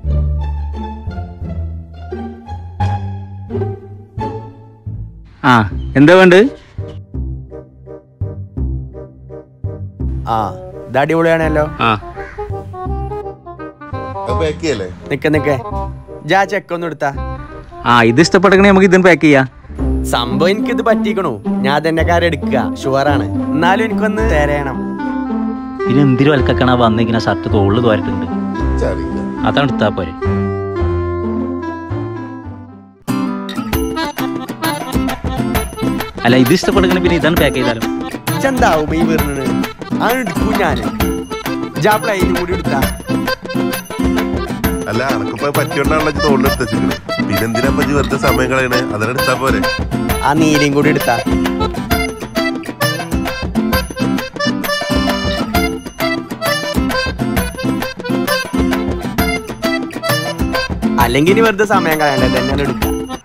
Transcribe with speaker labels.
Speaker 1: ആ എന്താ വേണ്ട
Speaker 2: ആ ഇത് അടിപൊളിയാണല്ലോ
Speaker 1: ആ
Speaker 3: പാക്ക് ചെയ്യല്ലേ
Speaker 2: നിക്ക നിക്കേ ജാ ചെക്കൊന്നും എടുത്താ
Speaker 1: ആ ഇത് ഇഷ്ടപ്പെട്ടെങ്കിൽ നമുക്ക് ഇതിന് പാക്ക് ചെയ്യാം
Speaker 2: സംഭവം എനിക്കിത് പറ്റിക്കണു ഞാൻ തന്നെ കാര്യം എടുക്കുക ഷുവറാണ് എന്നാലും എനിക്കൊന്ന് തരയണം
Speaker 4: പിന്നെ എന്തിനു വൽക്കണ വന്നിങ്ങനെ ഷർട്ട് തോളിൽ തോരിട്ടുണ്ട്
Speaker 3: ചറിയില്ല
Speaker 4: അതാണ് എടുത്താ പോരെ അല്ല ഇത് ഇഷ്ടപ്പെടുകണ പിന്നെ ഇതാണ് പാക്ക് ചെയ്താലും
Speaker 2: ചെന്താവും ഈ വീറിന് അങ്ങനെ എടുക്കൂ ഞാൻ ജാ പ്ലെയിനും കൂടി എടുത്താ
Speaker 3: അല്ല അനക്കിപ്പോ പറ്റിയോണ്ടാണല്ലോ ഇജ്ജ് തോളിൽ എടുത്തച്ചിക്കണേ പിന്നെ എന്തിനാ ഇപ്പൊ ഇജ്ജ് വെറുതെ സമയം കളയണേ അതിനെടുത്താ പോരെ
Speaker 2: ആ നീലയും കൂടി എടുത്താ അല്ലെങ്കിൽ ഇനി വെറുതെ സമയം കളയണ്ടേ തന്നെ എടുക്കാം